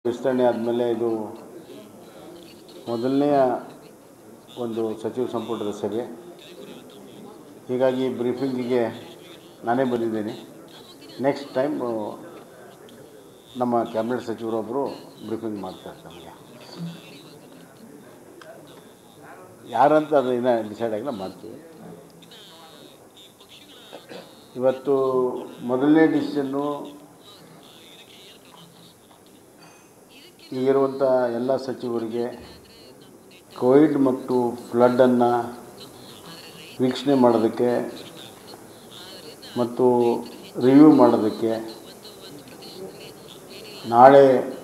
ವಿಸ್ತರಣೆ ಆದಮೇಲೆ ಇದು ಮೊದಲನೆಯ ಒಂದು ಸಚಿವ ಸಂಪುಟದ ಸಭೆ ಹೀಗಾಗಿ ಬ್ರೀಫಿಂಗಿಗೆ ನಾನೇ ಬಂದಿದ್ದೀನಿ ನೆಕ್ಸ್ಟ್ ಟೈಮ್ ನಮ್ಮ ಕ್ಯಾಬಿನೆಟ್ ಸಚಿವರೊಬ್ಬರು ಬ್ರೀಫಿಂಗ್ ಮಾಡ್ತಾರೆ ನಮಗೆ ಯಾರಂತ ಅದು ಇನ್ನೂ ಡಿಸೈಡ್ ಆಗಿಲ್ಲ ಮಾಡ್ತೀವಿ ಇವತ್ತು ಮೊದಲನೇ ಡಿಸಿಷನ್ನು ಈಗಿರುವಂಥ ಎಲ್ಲ ಸಚಿವರಿಗೆ ಕೋವಿಡ್ ಮತ್ತು ಫ್ಲಡ್ಡನ್ನು ವೀಕ್ಷಣೆ ಮಾಡೋದಕ್ಕೆ ಮತ್ತು ರಿವ್ಯೂ ಮಾಡೋದಕ್ಕೆ ನಾಳೆ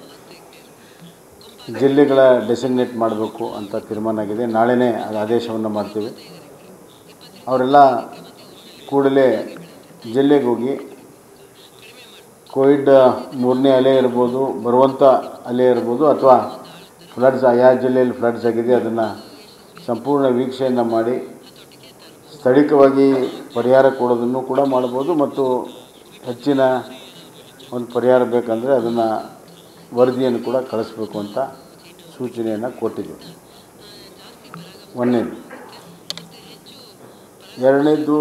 ಜಿಲ್ಲೆಗಳ ಡೆಸಿಗ್ನೇಟ್ ಮಾಡಬೇಕು ಅಂತ ತೀರ್ಮಾನ ಆಗಿದೆ ನಾಳೆನೇ ಅದು ಆದೇಶವನ್ನು ಮಾಡ್ತೀವಿ ಅವರೆಲ್ಲ ಕೂಡಲೇ ಜಿಲ್ಲೆಗೆ ಹೋಗಿ ಕೋವಿಡ್ ಮೂರನೇ ಅಲೆ ಇರ್ಬೋದು ಬರುವಂಥ ಅಲೆ ಇರ್ಬೋದು ಅಥವಾ ಫ್ಲಡ್ಸ್ ಯಾವ ಜಿಲ್ಲೆಯಲ್ಲಿ ಫ್ಲಡ್ಸ್ ಆಗಿದೆ ಅದನ್ನು ಸಂಪೂರ್ಣ ವೀಕ್ಷಣೆಯನ್ನು ಮಾಡಿ ಸ್ಥಳೀಯವಾಗಿ ಪರಿಹಾರ ಕೊಡೋದನ್ನು ಕೂಡ ಮಾಡ್ಬೋದು ಮತ್ತು ಹೆಚ್ಚಿನ ಒಂದು ಪರಿಹಾರ ಬೇಕಂದರೆ ಅದನ್ನು ವರದಿಯನ್ನು ಕೂಡ ಕಳಿಸ್ಬೇಕು ಅಂತ ಸೂಚನೆಯನ್ನು ಕೊಟ್ಟಿದ್ದೀವಿ ಒಂದನೇದು ಎರಡನೇದು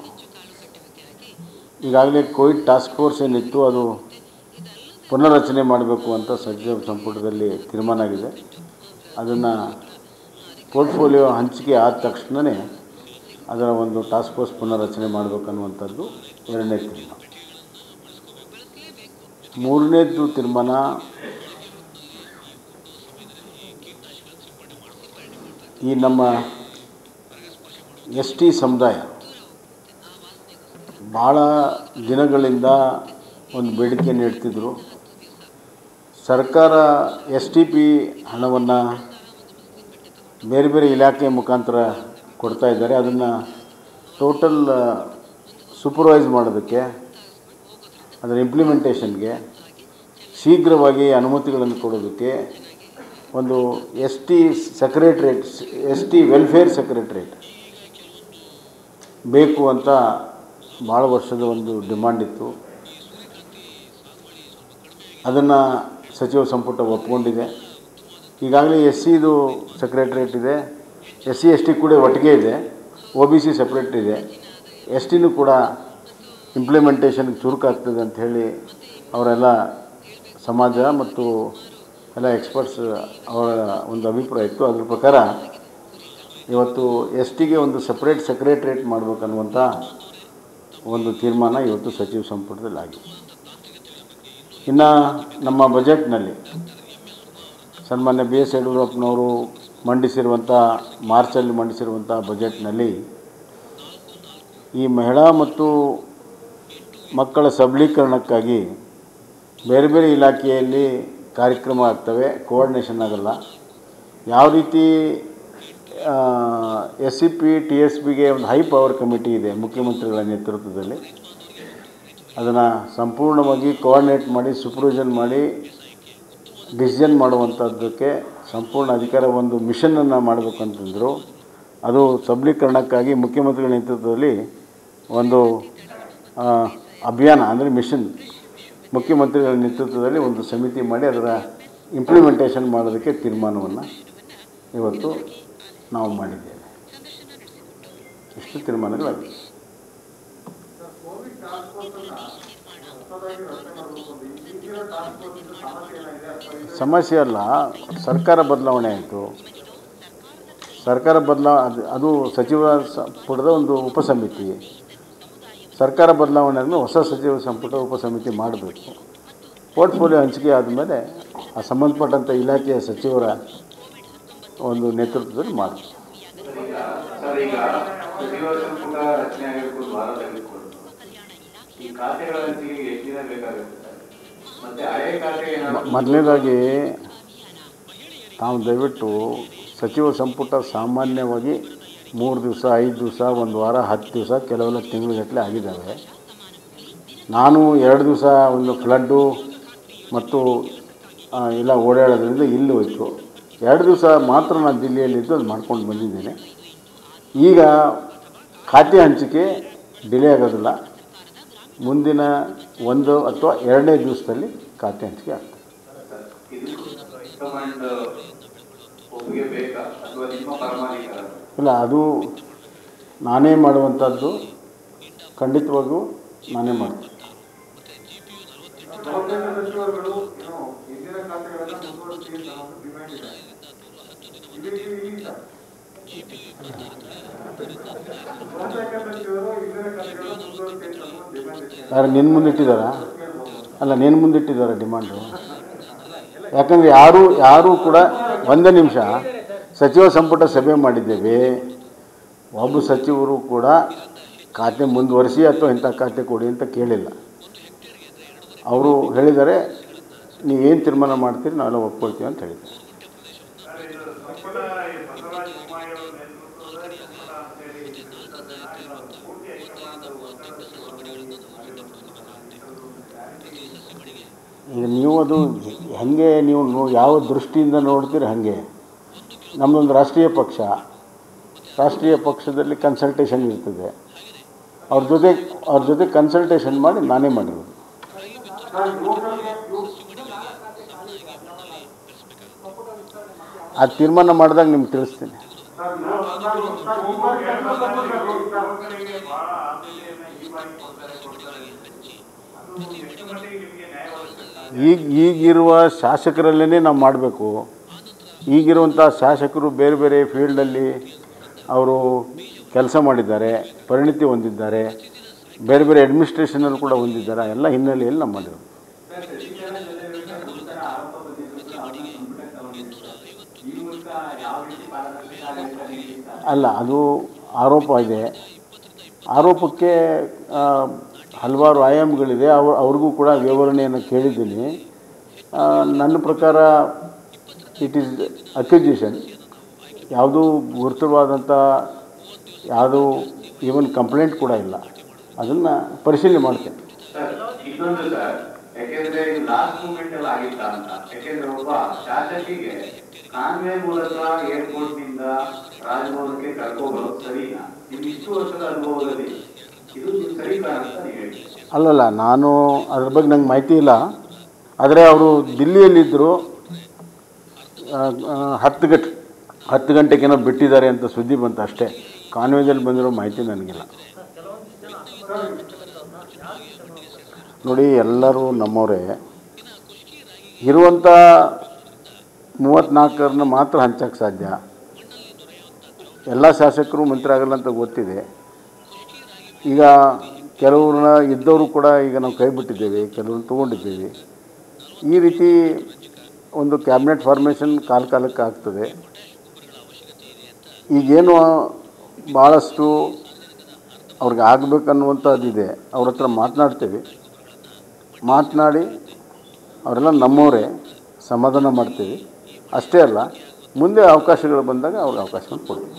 ಈಗಾಗಲೇ ಕೋವಿಡ್ ಟಾಸ್ಕ್ ಫೋರ್ಸ್ ಏನಿತ್ತು ಅದು ಪುನರ್ರಚನೆ ಮಾಡಬೇಕು ಅಂತ ಸಚಿವ ಸಂಪುಟದಲ್ಲಿ ತೀರ್ಮಾನ ಆಗಿದೆ ಅದನ್ನು ಪೋರ್ಟ್ಫೋಲಿಯೋ ಹಂಚಿಕೆ ಆದ ತಕ್ಷಣವೇ ಅದರ ಒಂದು ಟಾಸ್ಕ್ ಫೋರ್ಸ್ ಪುನರ್ರಚನೆ ಮಾಡಬೇಕನ್ನುವಂಥದ್ದು ಎರಡನೇ ತೀರ್ಮಾನ ಮೂರನೇದು ತೀರ್ಮಾನ ಈ ನಮ್ಮ ಎಸ್ ಟಿ ಸಮುದಾಯ ಭಾಳ ದಿನಗಳಿಂದ ಒಂದು ಬೇಡಿಕೆ ನೀಡ್ತಿದ್ರು ಸರ್ಕಾರ ಎಸ್ ಟಿ ಪಿ ಹಣವನ್ನು ಬೇರೆ ಬೇರೆ ಇಲಾಖೆ ಮುಖಾಂತರ ಕೊಡ್ತಾ ಇದ್ದಾರೆ ಅದನ್ನು ಟೋಟಲ್ ಸೂಪರ್ವೈಸ್ ಮಾಡೋದಕ್ಕೆ ಅದರ ಇಂಪ್ಲಿಮೆಂಟೇಷನ್ಗೆ ಶೀಘ್ರವಾಗಿ ಅನುಮತಿಗಳನ್ನು ಕೊಡೋದಕ್ಕೆ ಒಂದು S T secretariat S T welfare secretariat ಬೇಕು ಅಂತ ಭಾಳ ವರ್ಷದ ಒಂದು ಡಿಮಾಂಡ್ ಇತ್ತು ಅದನ್ನು ಸಚಿವ ಸಂಪುಟ ಒಪ್ಕೊಂಡಿದೆ ಈಗಾಗಲೇ ಎಸ್ ಸಿದು ಸೆಕ್ರೆಟ್ರೇಟ್ ಇದೆ ಎಸ್ ಸಿ ಎಸ್ ಟಿ ಕೂಡ ಒಟ್ಟಿಗೆ ಇದೆ ಒ ಬಿ ಸಿ ಸಪ್ರೇಟ್ ಇದೆ ಎಸ್ ಟಿನೂ ಕೂಡ ಇಂಪ್ಲಿಮೆಂಟೇಷನ್ಗೆ ಚುರುಕಾಗ್ತದೆ ಅಂಥೇಳಿ ಅವರೆಲ್ಲ ಸಮಾಜ ಮತ್ತು ಎಲ್ಲ ಎಕ್ಸ್ಪರ್ಟ್ಸ್ ಅವರ ಒಂದು ಅಭಿಪ್ರಾಯ ಇತ್ತು ಅದ್ರ ಪ್ರಕಾರ ಇವತ್ತು ಎಸ್ ಟಿಗೆ ಒಂದು ಸಪ್ರೇಟ್ ಸೆಕ್ರೆಟ್ರೇಟ್ ಮಾಡಬೇಕನ್ನುವಂಥ ಒಂದು ತೀರ್ಮಾನ ಇವತ್ತು ಸಚಿವ ಸಂಪುಟದಲ್ಲಿ ಆಗಿದೆ ಇನ್ನು ನಮ್ಮ ಬಜೆಟ್ನಲ್ಲಿ ಸನ್ಮಾನ್ಯ ಬಿ ಎಸ್ ಯಡಿಯೂರಪ್ಪನವರು ಮಂಡಿಸಿರುವಂಥ ಮಾರ್ಚಲ್ಲಿ ಮಂಡಿಸಿರುವಂಥ ಬಜೆಟ್ನಲ್ಲಿ ಈ ಮಹಿಳಾ ಮತ್ತು ಮಕ್ಕಳ ಸಬಲೀಕರಣಕ್ಕಾಗಿ ಬೇರೆ ಬೇರೆ ಇಲಾಖೆಯಲ್ಲಿ ಕಾರ್ಯಕ್ರಮ ಆಗ್ತವೆ ಕೋಆರ್ಡಿನೇಷನ್ ಆಗಲ್ಲ ಯಾವ ರೀತಿ S C P T S ಬಿಗೆ ಒಂದು ಹೈ ಪವರ್ ಕಮಿಟಿ ಇದೆ ಮುಖ್ಯಮಂತ್ರಿಗಳ ನೇತೃತ್ವದಲ್ಲಿ ಅದನ್ನು ಸಂಪೂರ್ಣವಾಗಿ ಕೋಆರ್ಡಿನೇಟ್ ಮಾಡಿ ಸೂಪರ್ವಿಷನ್ ಮಾಡಿ ಡಿಸಿಷನ್ ಮಾಡುವಂಥದ್ದಕ್ಕೆ ಸಂಪೂರ್ಣ ಅಧಿಕಾರ ಒಂದು ಮಿಷನನ್ನು ಮಾಡಬೇಕಂತಂದರು ಅದು ಸಬಲೀಕರಣಕ್ಕಾಗಿ ಮುಖ್ಯಮಂತ್ರಿಗಳ ನೇತೃತ್ವದಲ್ಲಿ ಒಂದು ಆ, ಅಭಿಯಾನ ಅಂದರೆ ಮಿಷನ್ ಮುಖ್ಯಮಂತ್ರಿಗಳ ನೇತೃತ್ವದಲ್ಲಿ ಒಂದು ಸಮಿತಿ ಮಾಡಿ ಅದರ ಇಂಪ್ಲಿಮೆಂಟೇಷನ್ ಮಾಡೋದಕ್ಕೆ ತೀರ್ಮಾನವನ್ನು ಇವತ್ತು ನಾವು ಮಾಡಿದ್ದೇವೆ ಇಷ್ಟು ತೀರ್ಮಾನಗಳಾಗಿವೆ ಸಮಸ್ಯೆ ಅಲ್ಲ ಸರ್ಕಾರ ಬದಲಾವಣೆ ಆಯಿತು ಸರ್ಕಾರ ಬದಲಾವ ಅದು ಅದು ಸಚಿವ ಸಂಪುಟದ ಒಂದು ಉಪಸಮಿತಿ ಸರ್ಕಾರ ಬದಲಾವಣೆ ಆದಮೇಲೆ ಹೊಸ ಸಚಿವ ಸಂಪುಟ ಉಪಸಮಿತಿ ಮಾಡಬೇಕು ಪೋರ್ಟ್ಫೋಲಿಯೋ ಹಂಚಿಕೆ ಆದಮೇಲೆ ಆ ಸಂಬಂಧಪಟ್ಟಂಥ ಇಲಾಖೆಯ ಸಚಿವರ ಒಂದು ನೇತೃತ್ವದಲ್ಲಿ ಮಾಡಬೇಕು ಸರ್ ಈಗ ಸಚಿವ ಸಂಪುಟ ರಚನೆ ಆಗಿರ್ಬೋದು ವಾರ ತೆಗೆದುಕೊಂಡು ಈ ಖಾತೆಗಳ ಹಂಚಿಕೆಗೆ ಎಷ್ಟು ದಿನ ಬೇಕಾಗುತ್ತೆ ಸರ್ ಮತ್ತೆ ಹಳೆ ಖಾತೆ ಏನಾದ್ರು ಮೊದಲನೇದಾಗಿ ತಾವು ದಯವಿಟ್ಟು ಸಚಿವ ಸಂಪುಟ ಸಾಮಾನ್ಯವಾಗಿ ಮೂರು ದಿವಸ ಐದು ದಿವಸ ಒಂದು ವಾರ ಹತ್ತು ದಿವಸ ಕೆಲವೆಲ್ಲ ತಿಂಗಳುಗಟ್ಟಲೆ ಆಗಿದ್ದಾವೆ ನಾನು ಎರಡು ದಿವಸ ಒಂದು ಫ್ಲಡ್ಡು ಮತ್ತು ಆ, ಎಲ್ಲ ಓಡಾಡೋದ್ರಿಂದ ಇಲ್ಲಿ ಹೋಯ್ತು ಎರಡು ದಿವಸ ಮಾತ್ರ ನಾನು ದಿಲ್ಲಿಯಲ್ಲಿದ್ದು ಅದು ಮಾಡ್ಕೊಂಡು ಬಂದಿದ್ದೇನೆ ಈಗ ಖಾತೆ ಹಂಚಿಕೆ ಡಿಲೇ ಆಗೋದಿಲ್ಲ ಮುಂದಿನ ಒಂದು ಅಥವಾ ಎರಡನೇ ದಿವಸದಲ್ಲಿ ಖಾತೆ ಹಂಚಿಕೆ ಆಗ್ತದೆ ಇದಕ್ಕೂ ಹೈಕಮಾಂಡ್ ಒಪ್ಪಿಗೆ ಬೇಕಾ ಅಥವಾ ನಿಮ್ಮ ಪರಮಾಧಿಕಾರ ಇಲ್ಲ ಅದು ನಾನೇ ಮಾಡುವಂಥದ್ದು ಖಂಡಿತವಾಗೂ ನಾನೇ ಮಾಡ್ತೀನಿ ಜವಾಬ್ದಾರಿ ಸಚಿವರುಗಳು ಏನು ಹಿಂದಿನ ಖಾತೆಗಳನ್ನ ಮುಂದುವರಿಸಿ ಅಂತ ಒಂದು ಡಿಮ್ಯಾಂಡ್ ಇದೆ ಇದಕ್ಕೆ ಇಲ್ಲ ಸೋಮಶೇಖರ್ ಸಚಿವರು ಹಿಂದಿನ ಖಾತೆಗಳನ್ನ ಮುಂದುವರಿಸಿ ಅಂತ ಒಂದು ಡಿಮ್ಯಾಂಡ್ ಇದೆ ಯಾರು ನಿನ್ನ ಮುಂದಿಟ್ಟಿದ್ದಾರಾ ಅಲ್ಲ ನಿನ್ನ ಮುಂದಿಟ್ಟಿದ್ದಾರೆ ಡಿಮಾಂಡು ಯಾಕಂದರೆ ಯಾರು ಯಾರೂ ಕೂಡ ಒಂದೇ ನಿಮಿಷ ಸಚಿವ ಸಂಪುಟ ಸಭೆ ಮಾಡಿದ್ದೇವೆ ಒಬ್ಬ ಸಚಿವರು ಕೂಡ ಖಾತೆ ಮುಂದುವರಿಸಿ ಅಥವಾ ಇಂಥ ಖಾತೆ ಕೊಡಿ ಅಂತ ಕೇಳಿಲ್ಲ ಅವರು ಹೇಳಿದ್ದಾರೆ ನೀವೇನು ತೀರ್ಮಾನ ಮಾಡ್ತೀರಿ ನಾವೆಲ್ಲ ಒಪ್ಕೊಳ್ತೀವಿ ಅಂತ ಹೇಳಿದ್ದಾರೆ ಸರ್, ಇದು ಸಂಪುಟ ಈ ಬಸವರಾಜ ಬೊಮ್ಮಾಯಿ ಅವರ ನೇತೃತ್ವದ ಸಂಪುಟ ಅಂತೇಳಿ ತಿಳಿಸಿದ್ದನ್ನ ಇದು ಪೂರ್ತಿ ಹೈಕಮಾಂಡ್ ಒತ್ತಡಕ್ಕೆ ಒಳಗಾಗಿ ಮಾಡಿರುವಂಥದ್ದು ಗ್ಯಾರಂಟಿ ಈಗ ನೀವು ಅದು ಹಾಗೆ ನೀವು ನೋ ಯಾವ ದೃಷ್ಟಿಯಿಂದ ನೋಡ್ತೀರಿ ಹಾಗೆ ನಮ್ಮದೊಂದು ರಾಷ್ಟ್ರೀಯ ಪಕ್ಷ ರಾಷ್ಟ್ರೀಯ ಪಕ್ಷದಲ್ಲಿ ಕನ್ಸಲ್ಟೇಷನ್ ಇರ್ತದೆ ಅವ್ರ ಜೊತೆ ಅವ್ರ ಜೊತೆ ಕನ್ಸಲ್ಟೇಷನ್ ಮಾಡಿ ನಾನೇ ಮಾಡಿರೋದು ಅದು ತೀರ್ಮಾನ ಮಾಡಿದಾಗ ನಿಮ್ಗೆ ತಿಳಿಸ್ತೀನಿ ಯುವಕರಿಗೆ ಬಹಳ ಆದ್ಯತೆಯನ್ನ ಈ ಬಾರಿ ಕೊಡ್ತಾರೆ ಕೊಡ್ತಾರೆ ಅದು ಎಷ್ಟು ಮಟ್ಟಿಗೆ ನಿಮಗೆ ನ್ಯಾಯ ಒದಗಿಸುತ್ತೆ ಈಗ ಈಗಿರುವ ಶಾಸಕರಲ್ಲೇ ನಾವು ಮಾಡಬೇಕು ಈಗಿರುವಂಥ ಶಾಸಕರು ಬೇರೆ ಬೇರೆ ಫೀಲ್ಡಲ್ಲಿ ಅವರು ಕೆಲಸ ಮಾಡಿದ್ದಾರೆ ಪರಿಣಿತಿ ಹೊಂದಿದ್ದಾರೆ ಬೇರೆ ಬೇರೆ ಅಡ್ಮಿನಿಸ್ಟ್ರೇಷನಲ್ಲಿ ಕೂಡ ಹೊಂದಿದ್ದಾರೆ ಎಲ್ಲ ಹಿನ್ನೆಲೆಯಲ್ಲಿ ನಾವು ಮಾಡಿರೋದು ಅಲ್ಲ ಅದು ಆರೋಪ ಇದೆ ಆರೋಪಕ್ಕೆ ಆ, ಹಲವಾರು ಆಯಾಮಗಳಿದೆ ಅವ್ರು ಅವ್ರಿಗೂ ಕೂಡ ವಿವರಣೆಯನ್ನು ಕೇಳಿದ್ದೀನಿ ಆ, ನನ್ನ ಪ್ರಕಾರ ಇಟ್ ಈಸ್ ಅಕ್ಯುಜೇಷನ್ ಯಾವುದೂ ಗುರುತರವಾದಂಥ ಯಾವುದೂ ಈವನ್ ಕಂಪ್ಲೇಂಟ್ ಕೂಡ ಇಲ್ಲ ಅದನ್ನು ಪರಿಶೀಲನೆ ಮಾಡ್ತೇನೆ ಸರ್ ಇನ್ನೊಂದು ಸರ್ ಯಾಕೆಂದ್ರೆ ಇದು ಲಾಸ್ಟ್ ಮೂಮೆಂಟ್ ಅಲ್ಲಿ ಆಗಿತ್ತ ಅಂತ ಯಾಕೆಂದ್ರೆ ಒಬ್ಬ ಶಾಸಕಿಗೆ ಕಾನ್ವೆ ಮೂಲಕ ಏರ್ಪೋರ್ಟ್ ನಿಂದ ರಾಜಭವನಕ್ಕೆ ಕರ್ಕೋಬರೋದು ಸರಿನಾ ನಿಮ್ ಇಷ್ಟು ವರ್ಷದ ಅನುಭವದಲ್ಲಿ ಇದು ನೀವು ಸರಿ ಕಾಣುತ್ತಾ ನೀವು ಹೇಳಿ ಅಲ್ಲಲ್ಲ ನಾನು ಅದ್ರ ಬಗ್ಗೆ ನಂಗೆ ಮಾಹಿತಿ ಇಲ್ಲ ಆದರೆ ಅವರು ದಿಲ್ಲಿಯಲ್ಲಿದ್ದರು ಆ, ಆ, ಹತ್ತು ಗಂಟೆ ಹತ್ತು ಗಂಟೆಗೇನೋ ಬಿಟ್ಟಿದ್ದಾರೆ ಅಂತ ಸುದ್ದಿ ಬಂತು ಅಷ್ಟೇ ಕಾನ್ವೇಜಲ್ಲಿ ಬಂದಿರೋ ಮಾಹಿತಿ ನನಗಿಲ್ಲ ನೋಡಿ ಎಲ್ಲರೂ ನಮ್ಮವರೇ ಇರುವಂಥ ಮೂವತ್ತ್ನಾಲ್ಕರನ್ನ ಮಾತ್ರ ಹಂಚಕ್ಕೆ ಸಾಧ್ಯ ಎಲ್ಲ ಶಾಸಕರು ಮಂತ್ರಿ ಆಗಲ್ಲ ಅಂತ ಗೊತ್ತಿದೆ ಈಗ ಕೆಲವ್ರನ್ನ ಇದ್ದವರು ಕೂಡ ಈಗ ನಾವು ಕೈ ಬಿಟ್ಟಿದ್ದೇವೆ ಕೆಲವ್ರನ್ನ ತೊಗೊಂಡಿದ್ದೇವೆ ಈ ರೀತಿ ಒಂದು ಕ್ಯಾಬಿನೆಟ್ ಫಾರ್ಮೇಷನ್ ಕಾಲ ಕಾಲಕ್ಕೆ ಆಗ್ತದೆ ಈಗೇನು ಭಾಳಷ್ಟು ಅವ್ರಿಗೆ ಆಗಬೇಕನ್ನುವಂಥದ್ದಿದೆ ಅವ್ರ ಹತ್ರ ಮಾತನಾಡ್ತೇವೆ ಮಾತನಾಡಿ ಅವರೆಲ್ಲ ನಮ್ಮವರೇ ಸಮಾಧಾನ ಮಾಡ್ತೀವಿ ಅಷ್ಟೇ ಅಲ್ಲ ಮುಂದೆ ಅವಕಾಶಗಳು ಬಂದಾಗ ಅವ್ರಿಗೆ ಅವಕಾಶವನ್ನು ಕೊಡ್ತೀವಿ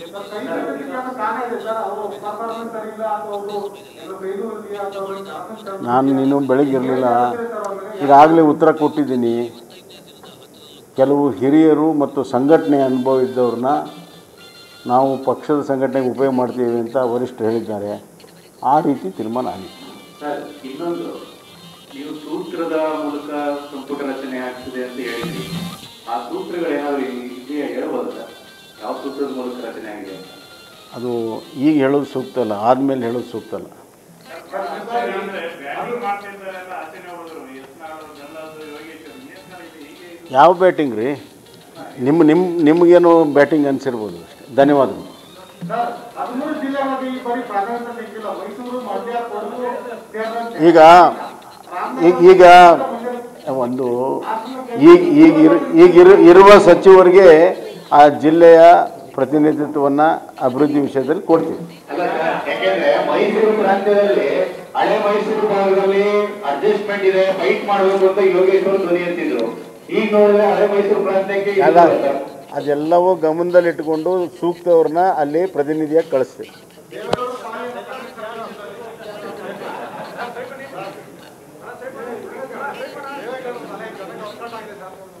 ನಾನು ನೀನು ಬೆಳಗ್ಗೆ ಇರಲಿಲ್ಲ ಈಗಾಗಲೇ ಉತ್ತರ ಕೊಟ್ಟಿದ್ದೀನಿ ಕೆಲವು ಹಿರಿಯರು ಮತ್ತು ಸಂಘಟನೆ ಅನುಭವ ಇದ್ದವ್ರನ್ನ ನಾವು ಪಕ್ಷದ ಸಂಘಟನೆಗೆ ಉಪಯೋಗ ಮಾಡ್ತೀವಿ ಅಂತ ವರಿಷ್ಠರು ಹೇಳಿದ್ದಾರೆ ಆ ರೀತಿ ತೀರ್ಮಾನ ಆಗಿದೆ ಸರ್ ಇನ್ನೊಂದು ನೀವು ಸೂತ್ರದ ಮೂಲಕ ಸಂಪುಟ ರಚನೆ ಆಗ್ತದೆ ಅಂತ ಹೇಳಿದ್ರಿ ಆ ಸೂತ್ರಗಳೇನಾದ್ರು ಇದೆಯಾ ಹೇಳ್ಬೋದು ಸರ್ ಯಾವ ಸೂತ್ರದ ಮೂಲಕ ರಚನೆ ಆಗಿದೆ ಅಂತ ಅದು ಈಗ ಹೇಳೋದು ಸೂಕ್ತ ಅಲ್ಲ ಆದಮೇಲೆ ಹೇಳೋದು ಸೂಕ್ತ ಅಲ್ಲ ಅಂದ್ರೆ ಬ್ಯಾಟಿಂಗ್ ಮಾಡ್ತಿದ್ದಾರೆಲ್ಲ ಆಚೆನೆ ಹೋದ್ರು ಯತ್ನಾಳ್ ಜಲ್ಲಾದ್ ಯೋಗೇಶ್ ಯತ್ನಾಳ್ ಇದೆ ಹೀಗೆ ಇದು ಯಾವ ಬ್ಯಾಟಿಂಗ್ ರೀ ನಿಮ್ಮ ನಿಮ್ಮ ನಿಮಗೇನು ಬ್ಯಾಟಿಂಗ್ ಅನಿಸಿರ್ಬೋದು ಅಷ್ಟೇ ಧನ್ಯವಾದಗಳು ಸರ್ ಹದಿಮೂರು ಜಿಲ್ಲೆಗಳಲ್ಲಿ ಈ ಬಾರಿ ಪ್ರಾಧಾನ್ಯತೆ ಸಿಕ್ಕಿಲ್ಲ ಮೈಸೂರು ಮಂಡ್ಯ ಕೊಡಗು ಸೇರಿದಂತೆ ಈಗ ಈಗ ಈಗ ಒಂದು ಈಗ ಈಗ ಇರು ಈಗ ಇರು ಇರುವ ಸಚಿವರಿಗೆ ಆ ಜಿಲ್ಲೆಯ ಪ್ರತಿನಿಧಿತ್ವವನ್ನು ಅಭಿವೃದ್ಧಿ ವಿಷಯದಲ್ಲಿ ಕೊಡ್ತೀವಿ ಅಲ್ಲ ಸರ್ ಯಾಕೆಂದ್ರೆ ಮೈಸೂರು ಪ್ರಾಂತ್ಯದಲ್ಲಿ ಹಳೆ ಮೈಸೂರು ಭಾಗದಲ್ಲಿ ಅಡ್ಜಸ್ಟ್ಮೆಂಟ್ ಇದೆ ಫೈಟ್ ಮಾಡಬೇಕು ಅಂತ ಯೋಗೇಶ್ವರ್ ಧ್ವನಿ ಎತ್ತಿದ್ರು ಈಗ ನೋಡಿದ್ರೆ ಹಳೆ ಮೈಸೂರು ಪ್ರಾಂತ್ಯಕ್ಕೆ ಇದು ಅಲ್ಲ ಇಲ್ಲ ಸರ್. ಅದೆಲ್ಲವೂ ಗಮನದಲ್ಲಿಟ್ಟುಕೊಂಡು ಸೂಕ್ತವ್ರನ್ನ ಅಲ್ಲಿ ಪ್ರತಿನಿಧಿಯಾಗಿ ಕಳಿಸ್ತೀವಿ ದೇವೇಗೌಡರ ಮನೆ ಜನಕ್ಕೆ ಒತ್ತಡ ಆಗಿದೆ ಸರ್